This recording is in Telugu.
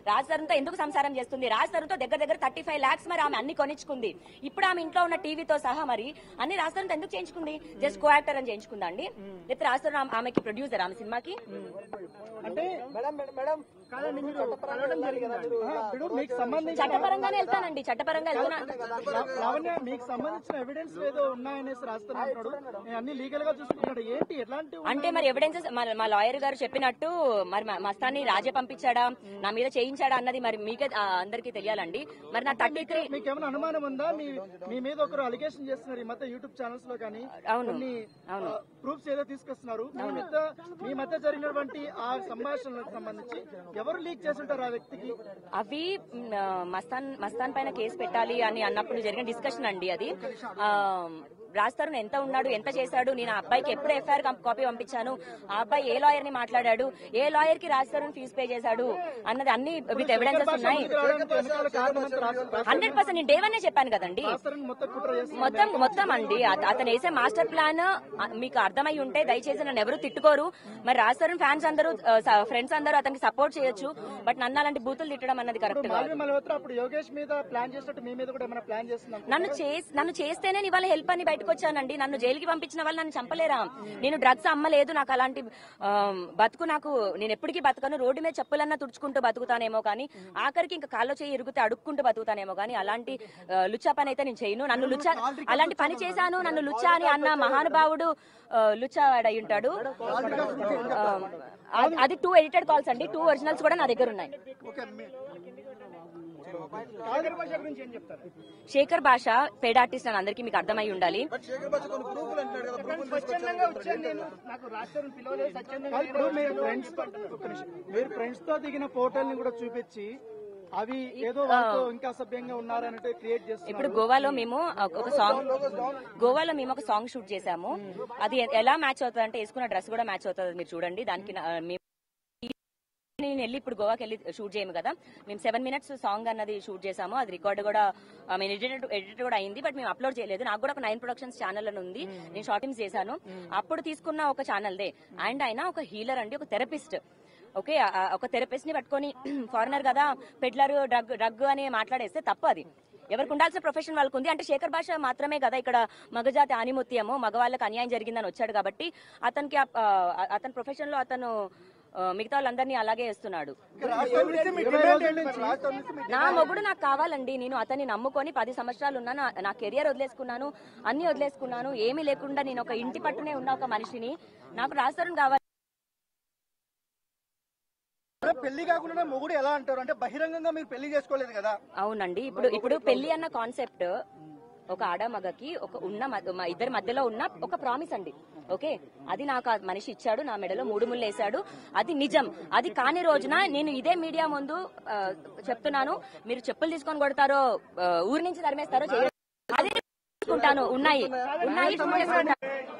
రాజ్ తరుణ్తో ఎందుకు సంసారం చేస్తుంది రాజ్ తరుణ్తో దగ్గర దగ్గర థర్టీ ఫైవ్ లాక్స్ మరి ఆమె అన్ని కొనిచ్చుకుంది ఇప్పుడు ఆమె ఇంట్లో ఉన్న టీవీతో సహా మరి అన్ని రాజ్ తరుణ్తో ఎందుకు చేయించుకుంది జస్ట్ కో యాక్టర్ అని చేయించుకుందా అండి లేకపోతే రాజ్ తరుణ్ ఆమె- ఆమెకి ప్రొడ్యూసర్ ఆమె సినిమాకి అంటే కాదండి మీరు కలవడం జరిగిందా? ఆహా, ఇప్పుడు మీకు సంబంధించిన చట్టపరంగానే వెళ్తానండి చట్టపరంగా వెళ్తున్నా లా- లావణ్య మీకు సంబంధించిన ఎవిడెన్స్ ఏదో ఉన్నాయనేసి రాస్తున్నప్పుడు అన్ని లీగల్ గా చూసుకుంటున్నాడు ఏంటి ఎలాంటి అంటే మరి ఎవిడెన్సెస్ మా లాయర్ గారు చెప్పినట్టు మరి మ- మస్తాన్ని రాజే పంపించాడా నా మీద చేయించాడా అన్నది మరి మీకే ఆ, అందరికీ తెలియాలండి మరి నా థర్టీ త్రీ మీకు ఏమైనా అనుమానం ఉందా మీ మీ మీద ఒకరు అలిగేషన్ చేస్తున్నారు ఈ మధ్య యూట్యూబ్ ఛానల్స్ లో కానీ అవును. కొన్ని అవును. ప్రూఫ్స్ ఏదో తీసుకొస్తున్నారు మీ మధ్య మీ మధ్య జరిగినటువంటి ఆ సంభాషణలకు సంబంధించి ఎవరు లీక్ చేస్తుంటారు ఆ వ్యక్తికి అవి మ్, ఆ, మస్తాన్ మస్తాన్ పైన కేసు పెట్టాలి అని అన్నప్పుడు జరిగిన డిస్కషన్ అండి అది ఆ, రాజ్ తరుణ్ ఎంత ఉన్నాడు ఎంత చేశాడు నేను ఆ అబ్బాయికి ఎప్పుడు ఎఫ్ఐఆర్ కాపీ పంపించాను ఆ అబ్బాయి ఏ లాయర్ ని మాట్లాడాడు ఏ లాయర్ కి రాజ్ తరుణ్ ఫీజు పే చేశాడు అన్నది అన్ని విత్ ఎవిడెన్సెస్ ఉన్నాయి ముందుకు రావడానికి వెనకాల కారణం అంతా రాష్ట్ర- హండ్రెడ్ పర్సెంట్ నేను డేవనే చెప్పాను కదండి రాష్ట్రాన్ని మొత్తం కుట్ర చేస్తున్నారు మొత్తం మొత్తం అండి అత- అతను వేసే మాస్టర్ ప్లాన్ ఆ, మీకు అర్థమై ఉంటే దయచేసి నన్ను ఎవరు తిట్టుకోరు మరి రాజ్ తరుణ్ ఫ్యాన్స్ అందరూ ఫ్రెండ్స్ అందరూ అతనికి సపోర్ట్ చేయొచ్చు బట్ నన్ను అలాంటి బూతులు తిట్టడం అన్నది కరెక్ట్ కాదు మాల్వి మల్హోత్రా అప్పుడు యోగేష్ మీద ప్లాన్ చేసినట్టు మీ మీద కూడా ఏమైనా ప్లాన్ చేస్తున్నాం నన్ను చేస్ నన్ను చేస్తేనే నీ వాళ్ళ హెల్ప్ అని బయటకు వచ్చానండి నన్ను జైలుకి పంపించిన వాళ్ళు నన్ను చంపలేరా నేను డ్రగ్స్ అమ్మలేదు నాకు అలాంటి ఆ, బతుకు నాకు నేను ఎప్పటికీ బతకను రోడ్డు మీద చెప్పులన్నా తుడుచుకుంటూ బతుకుతానేమో కానీ ఆఖరికి ఇంకా కాల్లో చేయి ఇరుగుతే అడుక్కుంటూ బతుకుతానేమో కానీ అలాంటి ఆ, లుచ్చా పని అయితే నేను చేయను నన్ను లుచ్చా అలాంటి పని చేశాను నన్ను లుచ్చా అని అన్న మహానుభావుడు ఆ, లుచ్చా వాడు అయి ఉంటాడు ఆ, అది- అది టూ ఎడిటెడ్ కాల్స్ అండి టూ ఒరిజినల్స్ కూడా నా దగ్గర ఉన్నాయి కాదర్ భాష గురించి ఏం చెప్తారు శేఖర్ భాష పేడ్ ఆర్టిస్ట్ అని అందరికీ మీకు అర్థమై ఉండాలి స్వచ్ఛందంగా వచ్చాను నేను నాకు రాష్ట్రం పిలవలేదు స్వచ్ఛందంగా ఇప్పుడు మీరు ఫ్రెండ్స్ మీరు ఫ్రెండ్స్ తో దిగిన ఫోటోల్ని కూడా చూపించి అవి ఏదో వాళ్ళతో ఇంకా అసభ్యంగా ఉన్నారన్నట్టు క్రియేట్ చేస్తున్నారు ఇప్పుడు గోవాలో మేము ఒక సాంగ్ గోవాలో మేము ఒక సాంగ్ షూట్ చేసాము అది ఎలా మ్యాచ్ అవుతుంది అంటే వేసుకున్న డ్రెస్ కూడా మ్యాచ్ అవుతుంది మీరు చూడండి దానికి నా- మేము నేను వెళ్ళి ఇప్పుడు గోవాకి వెళ్ళి షూట్ చేయము కదా మేము సెవెన్ మినిట్స్ సాంగ్ అన్నది షూట్ చేసాము అది రికార్డ్ కూడా మేము ఎడిటెడ్ ఎడిట్ కూడా అయింది బట్ మేము అప్లోడ్ చేయలేదు నాకు కూడా ఒక నైన్ ప్రొడక్షన్స్ ఛానల్ అని ఉంది నేను షార్టింగ్స్ చేశాను అప్పుడు తీసుకున్న ఒక ఛానల్ దే అండ్ ఆయన ఒక హీలర్ అండి ఒక థెరపిస్ట్ ఓకే ఆ- ఆ ఒక థెరపిస్ట్ ని పట్టుకొని ఫారినర్ కదా పెడ్లర్ డ్రగ్ డ్రగ్ అని మాట్లాడేస్తే తప్పు అది ఎవరికి ఉండాల్సిన ప్రొఫెషన్ వాళ్ళకు ఉంది అంటే శేఖర్ భాష మాత్రమే కదా ఇక్కడ మగజాతి ఆనిముత్యము మగవాళ్ళకి అన్యాయం జరిగిందని వచ్చాడు కాబట్టి అతనికి ఆ- ఆ- అతని ప్రొఫెషన్ లో అతను ఆ, మిగతా వాళ్ళందరినీ అలాగే వేస్తున్నాడు ఇరవై రోజుల నుంచి నా మొగుడు నాకు కావాలండి నేను అతన్ని నమ్ముకొని పది సంవత్సరాలు ఉన్నా నా- నా కెరియర్ వదిలేసుకున్నాను అన్ని వదిలేసుకున్నాను ఏమీ లేకుండా నేను ఒక ఇంటి పట్టునే ఉన్న ఒక మనిషిని నాకు రాస్తారని కావాలి పెళ్లి కాకుండా మొగుడు ఎలా అంటారు అంటే బహిరంగంగా మీరు పెళ్లి చేసుకోలేదు కదా అవునండి ఇప్పుడు ఇప్పుడు పెళ్లి అన్న కాన్సెప్ట్ ఒక ఆడ మగకి ఒక ఉన్న మ- మ- ఇద్దరి మధ్యలో ఉన్న ఒక ప్రామిస్ అండి ఓకే అది నాకు ఆ మనిషి ఇచ్చాడు నా మెడలో మూడు ముళ్ళు వేశాడు అది నిజం అది కాని రోజున నేను ఇదే మీడియా ముందు ఆ, చెప్తున్నాను మీరు చెప్పులు తీసుకొని కొడతారో ఆ, ఊరి నుంచి తరిమేస్తారో చేయ- అదే తీసుకుంటాను ఉన్నాయి ఉన్నాయి